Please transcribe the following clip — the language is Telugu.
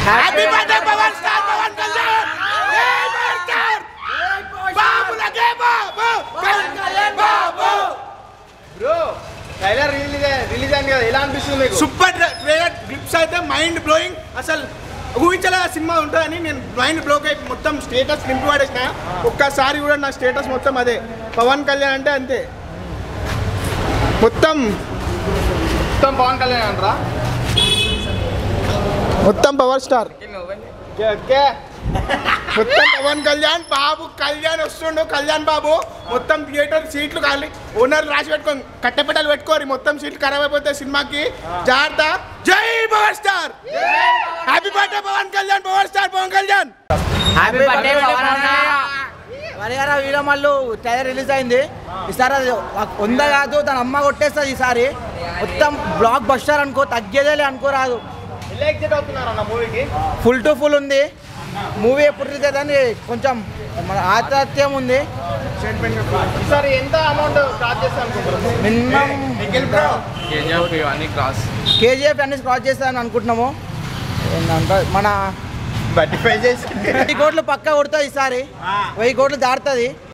happy birthday Pawan star Pawan Kalyan జై పవన్ స్టార్ బాబు లగే బాబు పవన్ కళ్యాణ్ బాబు బ్రో ట్రైలర్ రిలీజ్ రిలీజ్ అయింది కదా ఎలా అనిపిస్తుంది మీకు సూపర్ ట్రైలర్ గ్లిప్స్ అయితే మైండ్ బ్లోయింగ్ అసలు ఊహించలే ఆ సినిమా ఉంటుందని నేను మైండ్ బ్లోక్ అయిపోయి మొత్తం స్టేటస్ నింపి పడేసిన ఒక్కసారి కూడా నా స్టేటస్ మొత్తం అదే పవన్ కళ్యాణ్ అంటే అంతే మొత్తం మొత్తం పవన్ కళ్యాణ్ అంటారా మొత్తం పవర్ స్టార్ ఓకే ఓకే మొత్తం పవన్ కళ్యాణ్ బాబు కళ్యాణ్ వస్తుండు కళ్యాణ్ బాబు మొత్తం థియేటర్ సీట్లు ఖాళీ ఓనర్ రాసి పెట్టుకోండి కట్టెపెట్టలు పెట్టుకోరు మొత్తం సీట్లు ఖరాబ్ అయిపోతే సినిమాకి జాగ్రత్త జై power star happy birthday Pawan Kalyan power star Pawan Kalyan happy birthday Pawan అన్న మరి గారు వీడియో మళ్ళీ ట్రైలర్ రిలీజ్ అయింది ఈసారి అది వంద కాదు తన అమ్మ కొట్టేస్తుంది ఈసారి మొత్తం బ్లాక్ బస్టర్ అనుకో తగ్గేదేలే అనుకోరాదు ఎలా ఎగ్జైట్ అవుతున్నారు అన్న మూవీకి ఫుల్ టు ఫుల్ ఉంది మూవీ ఎప్పుడు రిలీజ్ అవుతుంది కొంచెం మన ఆతిథ్యం ఉంది ఈసారి ఎంత అమౌంట్ చార్జ్ చేస్తా అనుకుంటారు మినిమం కేజీఎఫ్ ఇవన్నీ క్రాస్ కేజీఎఫ్ అన్ని క్రాస్ చేస్తామని అనుకుంటున్నాము ఏంటంటే మన బట్టి పై చేసి వెయ్యి కోట్లు పక్కా కొడుతుంది ఈసారి వెయ్యి కోట్లు దాడుతుంది